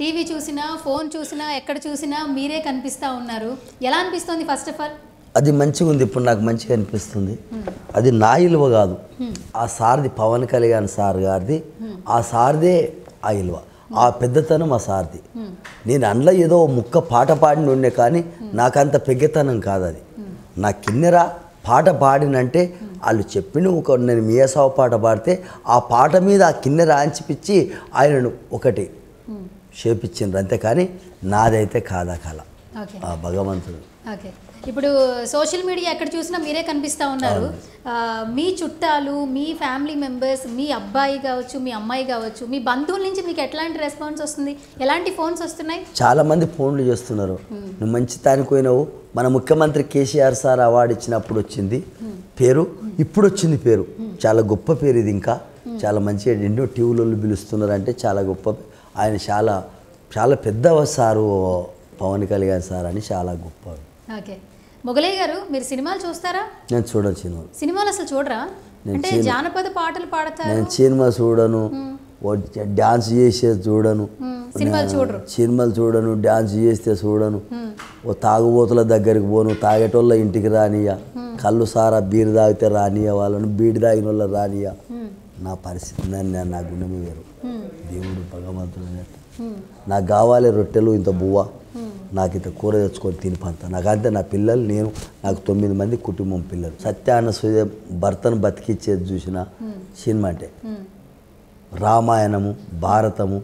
TV చూసినా phone చూసినా ఎక్కడ చూసినా మీరే కనిపిస్తా ఉన్నారు ఎలా అనిపిస్తుంది ఫస్ట్ ఆఫ్ ఆల్ అది మంచిగా ఉంది ఇప్పుడు నాకు మంచిగా అనిపిస్తుంది అది నా ఇలువ కాదు ఆ సార్ది పవన్ కళ్యాణ్ సార్ గారిది ఆ సార్దే ఆ ఇలువ ఆ పెద్దతనం ఆ సార్ది నేను అందులో ఏదో ఓ ముక్క పాట పాడిన ఉండే కానీ నాకంత పెద్దతనం కాదు అది నా కిన్నెర పాట పాడినంటే వాళ్ళు చెప్పిన ఒక నేను మీయసావు పాట పాడితే ఆ పాట మీద ఆ కిన్నెర ఆంచిపిచ్చి ఆయనను ఒకటి చేపించిండ్రు అంతేకాని నాదైతే కాదా కళ ఓకే ఆ భగవంతుడు ఓకే ఇప్పుడు సోషల్ మీడియా ఎక్కడ చూసినా మీరే కనిపిస్తూ ఉన్నారు ఆ, మీ చుట్టాలు మీ ఫ్యామిలీ మెంబర్స్ మీ అబ్బాయి కావచ్చు మీ అమ్మాయి కావచ్చు మీ బంధువుల నుంచి మీకు ఎట్లాంటి రెస్పాన్స్ వస్తుంది ఎలాంటి ఫోన్స్ వస్తున్నాయి చాలా మంది ఫోన్లు చేస్తున్నారు నువ్వు మంచి తానికి పోయినావు మన ముఖ్యమంత్రి కేసీఆర్ సార్ అవార్డు ఇచ్చినప్పుడు వచ్చింది పేరు ఇప్పుడు వచ్చింది పేరు చాలా గొప్ప పేరు ఇది ఇంకా చాలా మంచిగా ఎన్నో టీవీలలో పిలుస్తున్నారు అంటే చాలా గొప్ప ఆయన చాలా చాలా పెద్ద సారు పవన్ కళ్యాణ్ సార్ అని చాలా గొప్ప ఓకే మొగలయ్య గారు మీరు సినిమాలు చూస్తారా నేను చూడను సినిమా సినిమాలు అసలు చూడరా నేను అంటే చేయను. జానపద పాటలు పాడతారు నేను సినిమా చూడను ఓ డ్యాన్స్ చేసేది చూడను మ్మ్. సినిమాలు చూడరు సినిమాలు చూడను డ్యాన్స్ చేస్తే చూడను ఓ తాగుబోతుల దగ్గరికి పోను తాగేటోళ్ళ ఇంటికి రానియ కళ్ళు సారా బీరు తాగితే రానియ వాళ్ళను బీడి తాగిన వాళ్ళ రానియ నా పరిస్థితి నన్ను నా గుణమే వేరు దేవుడు భగవంతుడు అన్నట్టు. నాకు కావాలి రొట్టెలు ఇంత బువ్వ నాకు ఇంత కూర తెచ్చుకొని తినిపంత నాకంతే నా పిల్లలు నేను నాకు తొమ్మిది మంది కుటుంబం పిల్లలు సత్యాన సూర్య భర్తను బతికిచ్చేది చూసిన సినిమా అంటే మ్మ్. రామాయణము భారతము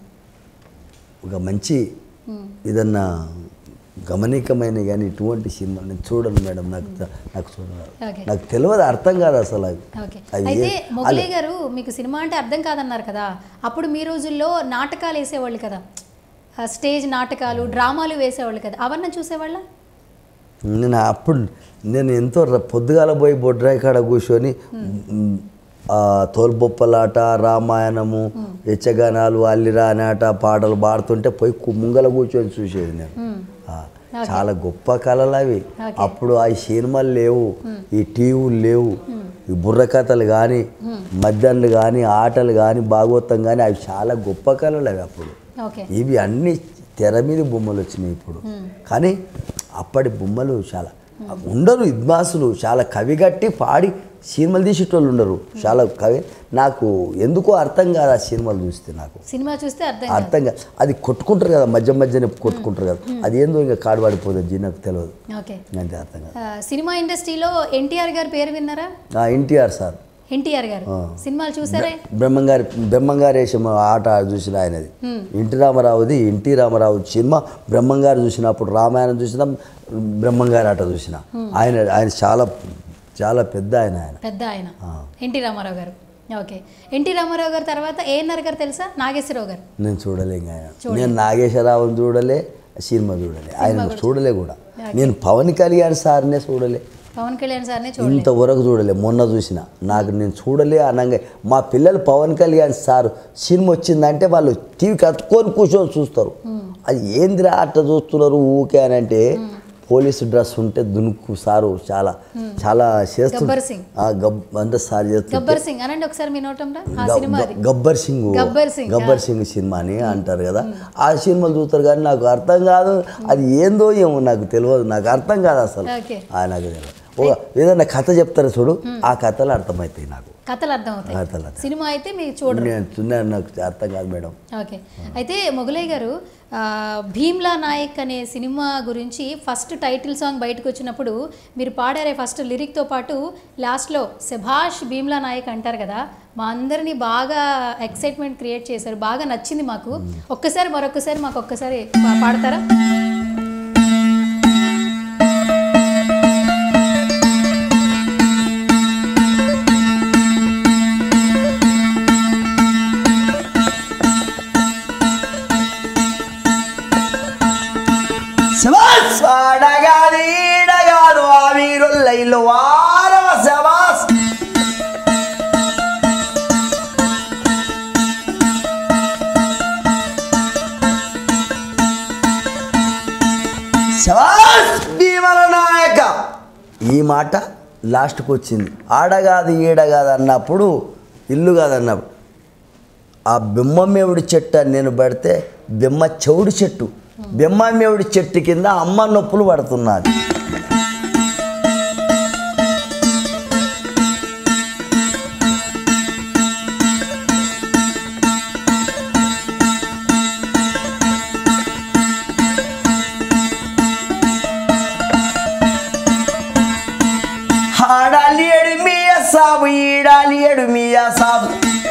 ఒక మంచి ఏదన్నా గమనికమైన కానీ ఇటువంటి సినిమా నేను చూడను మేడం నాకు త- నాకు చూడాలి ఓకే నాకు తెలియదు అర్థం కాదు అసలు అవి ఓకే అవి అయితే ఏ- మొగలయ్య గారు మీకు సినిమా అంటే అర్థం కాదన్నారు కదా అప్పుడు మీ రోజుల్లో నాటకాలు వేసేవాళ్ళు కదా ఆ స్టేజ్ నాటకాలు డ్రామాలు వేసేవాళ్ళు కదా అవన్నీ చూసేవాళ్ళ నేను అప్పుడు నేను ఎంతో ర- పొద్దుగాల పోయి బొడ్రాయి కాడ కూర్చొని మ్, ఆ, తోలుబొప్పలాట రామాయణము యక్షగానాలు అల్లిరా ఆట పాటలు పాడుతుంటే పోయి కు- ముంగల కూర్చొని చూసేది నేను ఆ, చాలా గొప్ప కళలు అవి అప్పుడు ఆ సినిమాలు లేవు ఈ టీవీలు లేవు ఈ బుర్రకథలు కానీ మధ్యాహ్నాలు కానీ ఆటలు కానీ భాగవతం కానీ అవి చాలా గొప్ప కళలు అవి అప్పుడు ఓకే ఇవి అన్ని తెర మీద బొమ్మలు వచ్చినాయి ఇప్పుడు కానీ అప్పటి బొమ్మలు చాలా ఉండరు ఇద్మాసులు చాలా కవిగట్టి పాడి సినిమాలు తీసేటోళ్ళు ఉండరు చాలా కవి నాకు ఎందుకో అర్థం కాదు ఆ సినిమాలు చూస్తే నాకు సినిమా చూస్తే అర్థం కాదు అర్థం కాదు అది కొట్టుకుంటారు కదా మధ్య మధ్యన కొట్టుకుంటారు కదా అది ఏందో ఇంకా కాడు పడిపోతుంది జీ నాకు తెలియదు ఓకే అంతే అర్థం కాదు ఆ, సినిమా ఇండస్ట్రీలో ఎన్టీఆర్ గారి పేరు విన్నారా ఆ ఎన్టీఆర్ సార్ ఎన్టీఆర్ గారు సినిమాలు చూసారే బ్రహ్మంగారి బ్రహ్మంగారి వేషం ఆట చూసిన ఆయనది ఎన్టీ రామారావుది ఎన్టీ రామారావు సినిమా బ్రహ్మంగారు చూసినప్పుడు రామాయణం చూసిన బ్రహ్మంగారి ఆట చూసిన ఆయన ఆయన చాలా చాలా పెద్ద ఆయన ఆయన పెద్ద ఆయన ఎన్టీ రామారావు గారు ఓకే ఎన్టీ రామారావు గారు తర్వాత ఏఎన్ఆర్ గారు తెలుసా నాగేశ్వరరావు గారు నేను చూడలే ఇంకా ఆయన నేను నాగేశ్వరరావుని చూడలే సినిమా చూడలే ఆయన చూడలే కూడా నేను పవన్ కళ్యాణ్ సార్నే చూడలే పవన్ కళ్యాణ్ సార్ని చూడండి ఇంతవరకు చూడలే మొన్న చూసిన నాకు నేను చూడలే అనగా మా పిల్లలు పవన్ కళ్యాణ్ సార్ సినిమా వచ్చిందంటే వాళ్ళు టీవీ కట్టుకొని కూర్చొని చూస్తారు అది ఏందిరా అట్లా చూస్తున్నారు ఊకే అని అంటే పోలీసు డ్రెస్ ఉంటే దునుకు సారు చాలా చాలా చేస్తు గబ్బర్ సింగ్. ఆ, గబ్ అంటే సార్ చేస్తుంటే గబ్బర్ సింగ్ అనండి ఒకసారి మీ నోటంరా ఆ గబ్- సినిమా అది గబ్బర్ సింగ్ గబ్బర్ సింగ్, గబ్బర్ సింగ్ సినిమా అని అంటారు కదా ఆ సినిమాలు చూస్తారు కానీ నాకు అర్థం కాదు అది ఏందో ఏమో నాకు తెలియదు నాకు అర్థం కాదు అసలు ఓకే ఆ, నాకు తెలియదు ఓ ఏదైనా కథ చెప్తారు చూడు ఆ కథలు అర్థమవుతాయి నాకు కథలు అర్థం అవుతాయి కథలు అర్థం. సినిమా అయితే మీరు చూడరు నేను చూడను, నాకు అర్థం కాదు మేడం ఓకే అయితే మొగలయ్య గారు ఆ, భీమ్లా నాయక్ అనే సినిమా గురించి ఫస్ట్ టైటిల్ సాంగ్ బయటకు వచ్చినప్పుడు మీరు పాడారే ఫస్ట్ లిరిక్తో పాటు లాస్ట్లో శభాష్ భీమ్లా నాయక్ అంటారు కదా మా అందరినీ బాగా ఎక్సైట్మెంట్ క్రియేట్ చేశారు బాగా నచ్చింది మాకు ఒక్కసారి మరొకసారి మాకు ఒక్కసారి పా- పాడతారా శబాస్ వాడగాది ఈడగాదు ఆ వీరుల్ల ఇల్లు వారవ శబాస్ శబాస్ భీమల నాయక ఈ మాట లాస్ట్కి వచ్చింది ఆడగాదు ఈడగాదు అన్నప్పుడు ఇల్లు కాదు అన్నప్పుడు ఆ బిమ్మమ్మేవుడి చెట్టు అని నేను పడితే బెమ్మ చెవుడు చెట్టు బెమ్మ మేవుడి చెట్టు కింద అమ్మ నొప్పులు పడుతున్నది ఆడాలి ఎడుమియ సాబు ఈడాలి ఎడుమియ సాబు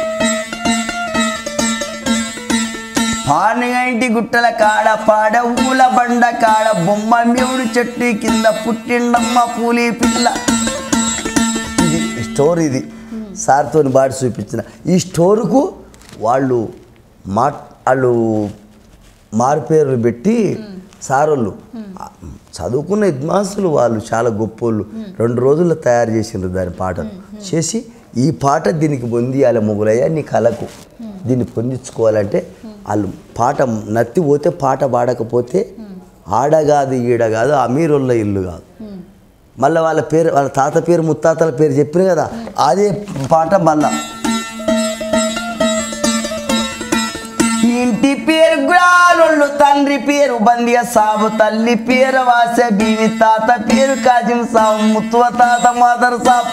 పానగంటి గుట్టల కాడ పాడ ఊల బండ కాడ బొమ్మ మేవుడు చెట్టు కింద పుట్టిండమ్మ పూలి పిల్ల ఇది స్టోర్ ఇది సార్తో బాడి చూపించిన ఈ స్టోరుకు వాళ్ళు మా వాళ్ళు మారుపేర్లు పెట్టి సారోళ్ళు చదువుకున్న అడ్వాన్సులు వాళ్ళు చాలా గొప్పోళ్ళు రెండు రోజుల్లో తయారు చేసిండ్రు దాని పాటలు చేసి ఈ పాట దీనికి పొందియాలి మొగులయ్య నీ కళకు దీన్ని పొందించుకోవాలంటే వాళ్ళు పాట నత్తి పోతే పాట పాడకపోతే ఆడ కాదు ఈడ కాదు అమీరుల్ల ఇల్లు కాదు మళ్ళీ వాళ్ళ పేరు వాళ్ళ తాత పేరు ముత్తాతల పేరు చెప్పిన కదా అదే పాట మళ్ళా ఇంటి పేరు గురాలు తండ్రి పేరు బందియ సాబు తల్లి పేరు వాస బీవి తాత పేరు కాజిం సాబు ముత్తువ తాత మాదర్ సాబు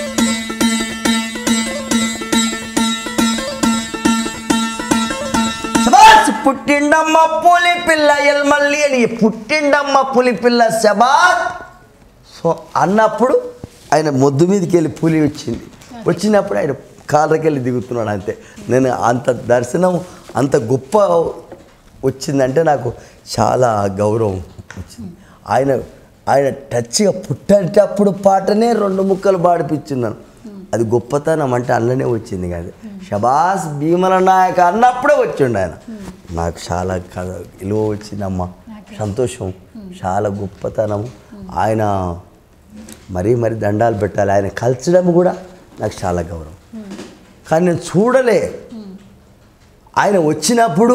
శబాస్ పుట్టిండమ్మ పులి పిల్ల ఎల్మల్లి అని పుట్టిండమ్మ పులి పిల్ల శబాత్ సో అన్నప్పుడు ఆయన మొద్దు మీదకి వెళ్ళి పులి వచ్చింది వచ్చినప్పుడు ఆయన కాళ్ళకి వెళ్ళి దిగుతున్నాడు అంతే నేను అంత దర్శనం అంత గొప్ప వచ్చిందంటే నాకు చాలా గౌరవం వచ్చింది ఆయన ఆయన టచ్గా పుట్టేటప్పుడు పాటనే రెండు ముక్కలు పాడిపించున్నాను అది గొప్పతనం అంటే అందులోనే వచ్చింది కాదు షబాస్ భీమల నాయక అన్నప్పుడే వచ్చిండు ఆయన నాకు చాలా కథ విలువ వచ్చిందమ్మా సంతోషం చాలా గొప్పతనం ఆయన మరీ మరీ దండాలు పెట్టాలి ఆయన కలచడం కూడా నాకు చాలా గౌరవం కానీ నేను చూడలే ఆయన వచ్చినప్పుడు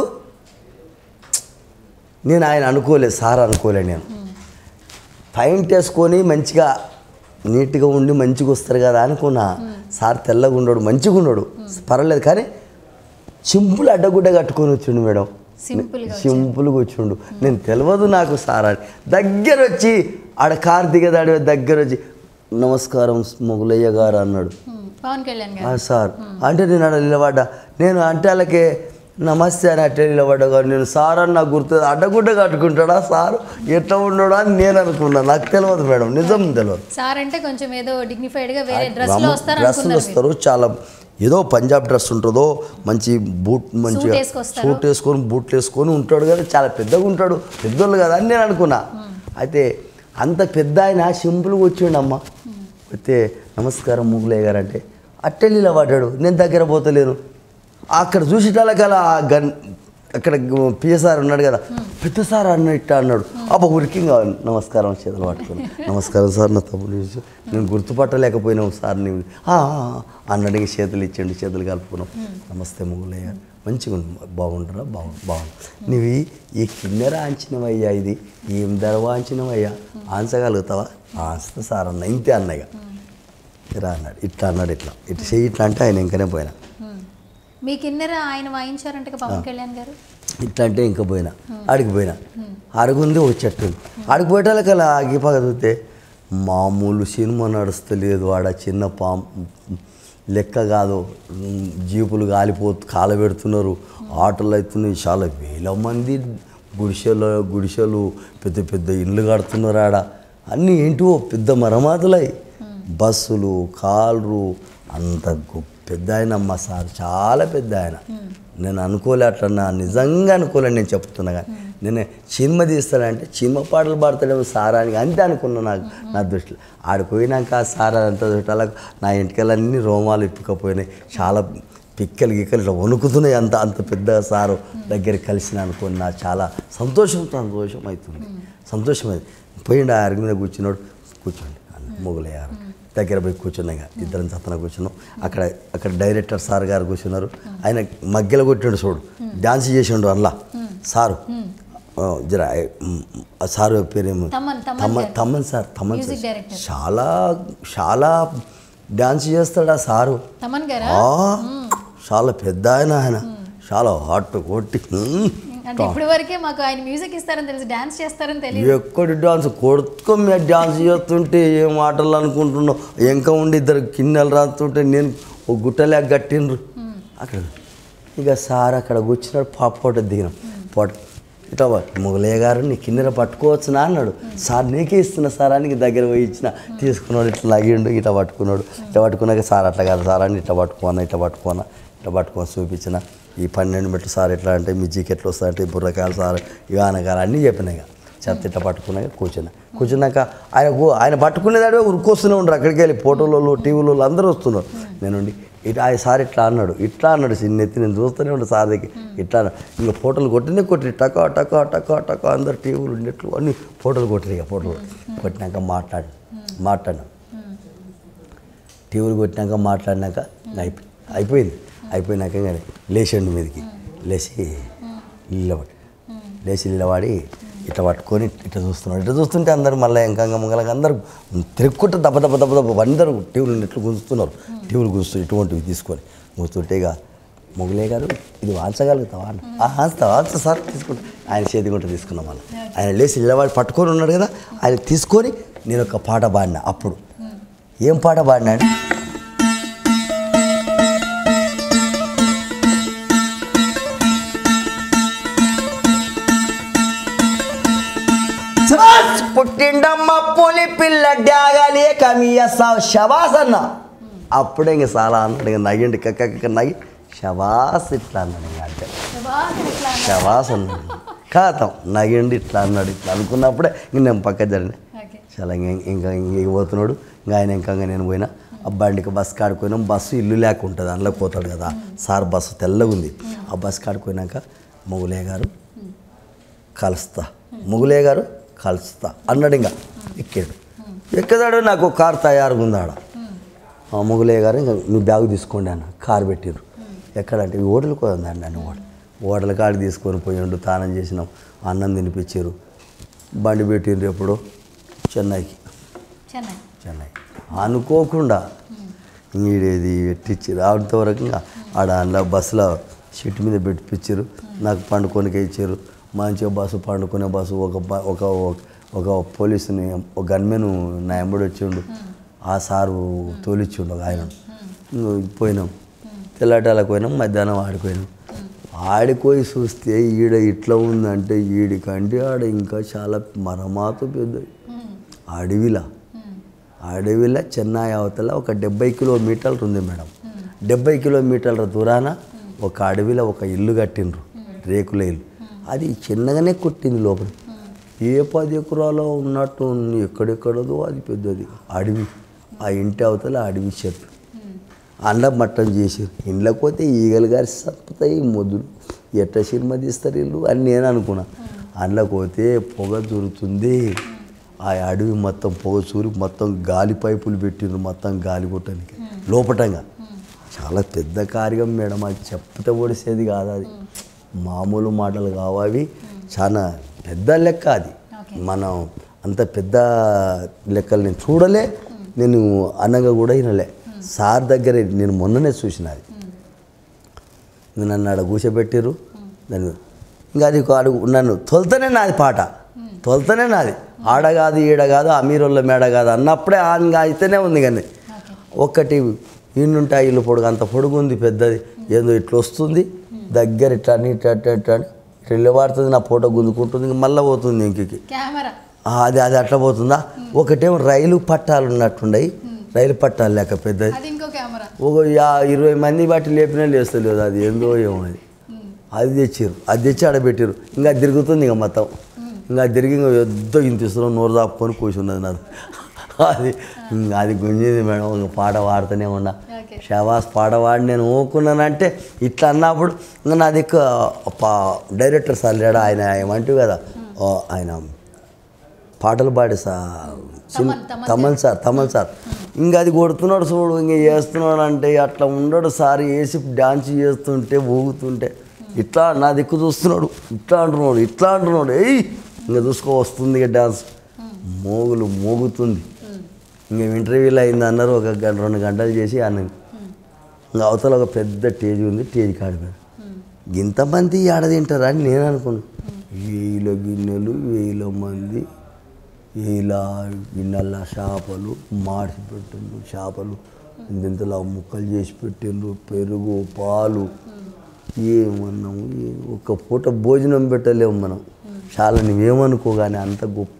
నేను ఆయన అనుకోలేదు సార్ అనుకోలే నేను పైంట్ వేసుకొని మంచిగా నీట్గా ఉండి మంచిగా వస్తారు కదా అనుకున్నా సార్ తెల్లగా ఉండడు మంచిగా ఉండడు పర్వాలేదు కానీ సింపుల్ అడ్డగుడ్డ కట్టుకొని వచ్చిండు మేడం సింపుల్గా సింపుల్గా వచ్చిండు నేను తెలియదు నాకు సార్ అని దగ్గర వచ్చి ఆడ కార్ దిగదాడు దగ్గర వచ్చి నమస్కారం మొగులయ్య గారు అన్నాడు ఉమ్, పవన్ కళ్యాణ్ "ఆ, గారు సార్ అంటే నేను ఆడ నిలబడ్డా నేను అంటే వాళ్ళకి నమస్తే అని అట్టే నిలబడ్డా కానీ నేను సార్ అని నాకు గుర్తు అడ్డగుడ్డ కట్టుకుంటాడా సార్ ఎట్లా ఉండడా అని నేను అనుకున్నా నాకు తెలియదు మేడం నిజం తెలియదు సార్ అంటే కొంచెం ఏదో డిగ్నిఫైడ్ గా వేరే డ్రెస్ లో వస్తారు డ్రెస్సులు అనుకున్నారు వస్తారు చాలా ఏదో పంజాబ్ డ్రెస్ ఉంటుందో మంచి బూట్ మంచిగా వేసుకొస్తారు. సూట్ వేసుకొని బూట్లు వేసుకొని ఉంటాడు కదా చాలా పెద్దగా ఉంటాడు పెద్దోళ్ళు కదా అని నేను అనుకున్నా అయితే అంత పెద్ద ఆయన సింపుల్గా వచ్చిండమ్మ అయితే నమస్కారం ముగ్గులయ్య గారు అంటే అట్టెల్లిలా పడ్డాడు నేను దగ్గర పోతలేను అక్కడ చూసేటాలకలా గన్ అక్కడ పిఎస్ఆర్ ఉన్నాడు కదా పెద్ద సార్ అన్నట్టు అన్నాడు అబ్బా ఉరికింగా నమస్కారం చేతులు పట్టుకుని నమస్కారం సార్ నా తమ్ముడు చూసి నేను గుర్తుపట్టలేకపోయినావు సార్ నీవు "ఆ, ఆ, ఆ" అన్నాడు ఇంక చేతులు ఇచ్చిండు చేతులు కలుపుకున్నాం నమస్తే ముగ్గులయ్య మంచిగా ఉంది బాగుంటారా బాగు బాగుంది నువ్వు ఈ- ఈ కిన్నెర ఆంచినవయ్యా ఇది ఏం ధర ఆంచినవయ్యా ఆంచగలుగుతావా ఆంచుతా సార్ అన్న ఇంతే అన్నయ్య రా అన్నాడు ఇట్లా అన్నాడు ఇట్లా ఇట్లా చెయ్యి ఇట్లా అంటే ఆయన ఇంకనే పోయినా ఉమ్. మీ కిన్నెర ఆయన వాయించారంట పవన్ కళ్యాణ్ గారు ఇట్లా అంటే ఇంకా పోయినా ఆడికి పోయినా అడుగుంది ఓ చెట్టు ఉంది. ఆడికి పోయేటాలకి అలా ఆగిపోక చూస్తే మామూలు సినిమా నడుస్తలేదు ఆడ చిన్న పాము లెక్క కాదు ఉమ్, జీపులు కాలిపోతు కాలబెడుతున్నారు ఆటోలు అవుతున్నాయి చాలా వేల మంది గుడిసెలు గుడిసెలు పెద్ద పెద్ద ఇల్లు కడుతున్నారు ఆడ అన్నీ ఏంటివో పెద్ద మరమాతులై బస్సులు కార్లు అంత గొప్ప పెద్ద ఆయన అమ్మ సార్ చాలా పెద్ద ఆయన నేను అనుకోలే అట్లా నా నిజంగా అనుకోలే నేను చెప్తున్నా కానీ నేను సినిమా తీస్తానంటే సినిమా పాటలు పాడతాడేమో సారా అని అంతే అనుకున్నా నాకు నా దృష్టిలో ఆడికి పోయినాక ఆ సారా అంత చుట్టాలకు నా ఇంటికలన్నీ రోమాలు ఇప్పుకపోయినాయి చాలా పిక్కలు గిక్కలు ఇట్లా వణుకుతున్నాయి అంత అంత పెద్ద సారు దగ్గరికి కలిసిన అనుకుని నాకు చాలా సంతోషం సంతోషం అవుతుంది సంతోషం అయింది పోయిండు ఆ అరుగు మీద కూర్చున్నాడు కూర్చోండి అన్న మొగులయ్యారు దగ్గర పోయి కూర్చున్నాయి ఇక. ఇద్దరం చప్పన కూర్చున్నాం అక్కడ అక్కడ డైరెక్టర్ సార్ గారు కూర్చున్నారు ఆయన మగ్గెల కొట్టిండు చూడు డాన్స్ చేసిండు అందులో సారు ఆ, జర ఉమ్, ఆ సారు పేరేమో తమ్మన్ తమ్మన్ తమ్మన్ గారు. Thaman sir Thaman music sir director. చాలా చాలా డాన్స్ చేస్తాడు ఆ సారు తమన్ గారా ఆ, చాలా పెద్ద ఆయన ఆయన చాలా హాట్ కొట్టి ఉమ్, అంటే ఇప్పటి వరకే మాకు ఆయన మ్యూజిక్ ఇస్తారని తెలుసు డాన్స్ చేస్తారని తెలియదు ఎక్కడి డాన్స్ కొడుకో మీరు డాన్స్ చేస్తుంటే ఏం ఆటలు అనుకుంటున్నావు ఇంకా ఉండి ఇద్దరు కిన్నెలు రాస్తుంటే నేను ఒక గుట్టలేక కట్టిండ్రు అక్కడ ఇక సార్ అక్కడ కూర్చున్నాడు పాప ఫోటో దిగినాం ఫోటో ఇట్లా మొగలయ్య గారు నీ కిన్నెర పట్టుకోవచ్చునా అన్నాడు సార్ నీకే ఇస్తున్నా సార్ అని దగ్గర పోయి ఇచ్చిన తీసుకున్నాడు ఇట్లా లాగిండు ఇట్లా పట్టుకున్నాడు ఇట్లా పట్టుకున్నాక సార్ అట్లా కాదు సార్ అని ఇట్లా పట్టుకోనా ఇట్లా పట్టుకోనా ఇట్లా పట్టుకొని చూపించిన ఈ పన్నెండు మెట్లు సార్ ఎట్లా అంటే మిజ్జికి ఎట్లా వస్తా అంటే బుర్రకాయలు సార్ ఇక అనగారు అన్నీ చెప్పినాయి ఇక చెత్త ఇట్లా పట్టుకున్నాక కూర్చున్నా కూర్చున్నాక ఆయన కూ- ఆయన పట్టుకునేదాడే ఉరుకొస్తూనే ఉండరు అక్కడికి వెళ్ళి ఫోటోలలో టీవీలో అందరూ వస్తున్నారు నేనుండి ఇట్లా ఆయన సార్ ఇట్లా అన్నాడు ఇట్లా అన్నాడు చిన్న ఎత్తి నేను చూస్తూనే ఉండే సార్ దగ్గర ఇట్లా అన్నాడు ఇంకా ఫోటోలు కొట్టినే కొట్టి టకా టకా టకా టకా అందరు టీవీలు ఉండేట్లు అన్ని ఫోటోలు కొట్టిరు ఇక ఫోటోలు కొట్టినాక మాట్లాడి మాట్లాడినాం టీవీలు కొట్టినాక మాట్లాడినాక అయిపోయి అయిపోయింది అయిపోయినాక ఇంకా లేచిండు మీదకి లేచి నిలబడి లేచి నిలబడి ఇట్లా పట్టుకొని ఇట్లా చూస్తున్నాడు ఇట్లా చూస్తుంటే అందరు మళ్ళీ ఇంకా మంగళంగా అందరూ తిరుక్కుంటే దెబ్బ దెబ్బ దెబ్బ దెబ్బ అందరూ టీవీలు ఇట్లా గుంజుతున్నారు టీవీలు గుంజుతూ ఇటువంటివి తీసుకొని గుంజుతుంటే ఇక మొగలే గారు ఇది వాంచగలుగుతావా అన్న "ఆ, వాంచుతా వాంచుతా సార్ తీసుకుంటా ఆయన చేతి గుంట తీసుకున్నాం మళ్ళీ ఆయన లేచి నిలబడి పట్టుకొని ఉన్నాడు కదా ఆయన తీసుకొని నేను ఒక పాట పాడినా అప్పుడు ఏం పాట పాడినాడు శబాస్ పుట్టిండమ్మ పులి పిల్ల డ్యాగాలే కమియసా శబాస్ అన్న అప్పుడే ఇంక చాలా అన్నాడు ఇంక నగిండి కక్క కక్క నగి శబాస్ ఇట్లా అన్నాడు ఇంక అంటే శబాస్ అన్నాడు కాతం నగిండి ఇట్లా అన్నాడు ఇట్లా అనుకున్నప్పుడే ఇంక నేను పక్క జరిగిన ఓకే చాలా ఇంకా ఇంకా ఇంక పోతున్నాడు ఇంకా ఆయన ఇంకా నేను పోయినా ఆ బండికి బస్ కాడుకున్నాం బస్సు ఇల్లు లేక ఉంటుంది అందులో పోతాడు కదా సార్ బస్సు తెల్లగా ఉంది ఆ బస్ కాడుకున్నాక మొగులే గారు కలుస్తా మొగులే గారు కలుస్తా అన్నాడు ఇంకా ఎక్కాడు ఎక్కదాడు నాకు కారు తయారుగా ఉంది ఆడ ఆ మొగులే గారు ఇంకా నువ్వు బ్యాగ్ తీసుకోండి అన్న కారు పెట్టిర్రు ఎక్కడంటే ఈ ఓటలు కోదండి అన్న ఓడ ఓటల కాడికి తీసుకొని పోయిండు తానం చేసినాం అన్నం తినిపించారు బండి పెట్టిండ్రు ఎప్పుడు చెన్నైకి చెన్నై చెన్నై అనుకోకుండా ఈడేది పెట్టించారు ఆవిడతో వరకు ఇంకా ఆడ అందులో బస్సులో సీట్ మీద పెట్టించారు నాకు పండుకొనికే ఇచ్చారు మంచిగా బస్సు పండుకునే బస్సు ఒక బ- ఒక ఒక పోలీసుని ఒక గన్మెన్ నా ఎంబడి వచ్చిండు ఆ సారు తోలిచ్చిండు ఒక ఆయన ఇంగ పోయినాం తెల్లటాలకు పోయినాం మధ్యాహ్నం ఆడిపోయినాం ఆడిపోయి చూస్తే ఈడ ఇట్లా ఉందంటే ఈడికంటే ఆడ ఇంకా చాలా మరమాత పెద్దది అడవిలా అడవిలో చెన్నై అవతల ఒక డెబ్బై కిలోమీటర్లు ఉంది మేడం డెబ్బై కిలోమీటర్ల దూరాన ఒక అడవిలో ఒక ఇల్లు కట్టిండ్రు రేకుల ఇల్లు అది చిన్నగానే కొట్టింది లోపల ఏ పది ఎకరాలో ఉన్నట్టు ఉంది ఎక్కడెక్కడదో అది పెద్దది అడవి ఆ ఇంటి అవతల అడవి చెట్టు అండ మట్టం చేసారు ఇండ్లకు పోతే ఈగలు గారి చంపుతాయి మొద్దులు ఎట్ట సినిమా తీస్తారు వీళ్ళు అని నేను అనుకున్నా అందులోకి పోతే పొగ దొరుకుతుంది ఆ అడవి మొత్తం పొగ చూరి మొత్తం గాలి పైపులు పెట్టిండ్రు మొత్తం గాలి కొట్టడానికి లోపటంగా చాలా పెద్ద కార్యం మేడం అది చెప్తే పొడిసేది కాదు అది మామూలు మాటలు కావాలి చాలా పెద్ద లెక్క అది మనం అంత పెద్ద లెక్కలు నేను చూడలే నేను అనగా కూడా వినలే సార్ దగ్గర నేను మొన్ననే చూసిన అది ఇంకా నన్ను ఆడ కూర్చోబెట్టారు దాన్ని ఇంకా అది అడుగు నన్ను తొలతనే నాది పాట తొలతనే నాది ఆడ కాదు ఈడ కాదు అమీరోళ్ళ మేడ కాదు అన్నప్పుడే ఆ ఇంకా అయితేనే ఉంది కానీ ఒక్కటి ఈయనుంటే ఇల్లు పొడుగు అంత పొడుగు ఉంది పెద్దది ఏందో ఇట్లా వస్తుంది దగ్గర ఇట్లా అని ఇట్లా ఇట్లా ఇట్లా అని ఇట్లా నిలబడుతుంది నా ఫోటో గుంజుకుంటుంది ఇంక మళ్ళీ పోతుంది ఇంటికి కెమెరా ఆ, అది అది అట్లా పోతుందా ఒకటేమో రైలు పట్టాలు ఉన్నట్టున్నాయి రైలు పట్టాలు లేక పెద్దది అది ఇంకో కెమెరా ఒక యా ఇరవై మంది బట్టి లేపినా లేస్తలేదు అది ఏందో ఏమో అది అది తెచ్చారు అది తెచ్చి ఆడ పెట్టారు ఇంకా అది తిరుగుతుంది ఇంకా మొత్తం ఇంకా అది తిరిగి ఇంకా పెద్ద ఇంతిస్తున్నాం నోరు దాపుకొని కూర్చున్నది నాది అది ఇంకా అది గుంజింది మేడం ఇంకా పాట పాడుతూనే ఉన్నా ఓకే షాబాస్ పాట పాడి నేను ఊకున్నానంటే ఇట్లా అన్నప్పుడు ఇంకా నా దిక్కు పా డైరెక్టర్ సార్ లేడా ఆయన ఏమంటూ కదా ఓ, ఆయన పాటలు పాడే sir Thaman, Thaman Thaman sir Thaman sir ఇంకా అది కొడుతున్నాడు చూడు ఇంకా చేస్తున్నాడు అంటే అట్లా ఉండడు సార్ వేసి డాన్స్ చేస్తుంటే ఊగుతుంటే ఇట్లా నా దిక్కు చూస్తున్నాడు ఇట్లా అంటున్నాడు ఇట్లా అంటున్నాడు ఏయ్ ఇంకా చూసుకో వస్తుంది ఇక డాన్స్ మోగులు మోగుతుంది ఇంకా ఇంటర్వ్యూలో అయింది అన్నారు ఒక గంట రెండు గంటలు చేసి అన్నది ఇంకా అవతల ఒక పెద్ద టేజ్ ఉంది టేజ్ కాడిపోయాడు ఇంతమంది ఆడ తింటారా అని నేను అనుకున్నాను వేల గిన్నెలు వేల మంది వేల గిన్నెల చేపలు మాడిసి పెట్టిండ్రు చేపలు ఇంతలా ముక్కలు చేసి పెట్టిండ్రు పెరుగు పాలు ఏమన్నాము ఏ- ఒక పూట భోజనం పెట్టలేము మనం చాలా నువ్వేమనుకో కానీ అంత గొప్ప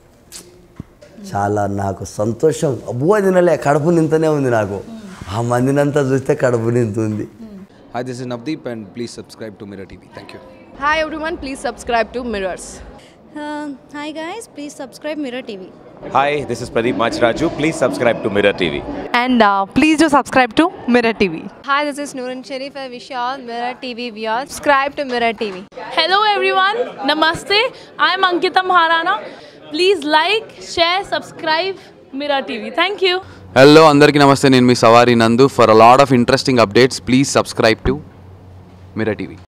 చాలా నాకు సంతోషం అబ్బో తినలే కడుపు నింతనే ఉంది నాకు ఆ మందినంతా చూస్తే కడుపు నింతుంది Hi, this is Navdeep, and please subscribe to Mirror TV. Thank you. Hi everyone, please subscribe to Mirrors. Uh, hi guys, please subscribe Mirror TV. Hi, this is Pradeep Machraju. Please subscribe to Mirror TV. and uh, please do subscribe to Mirror TV. Hi, this is Noorun Sharif. I wish you all Mirror TV viewers. Subscribe to Mirror TV. Hello everyone, Namaste. I'm Ankita Maharana. Please like, share, subscribe Mirror TV. Thank you. Hello అందరికీ నమస్తే నేను మీ Savari Nandu for a lot of interesting updates please subscribe to mirror TV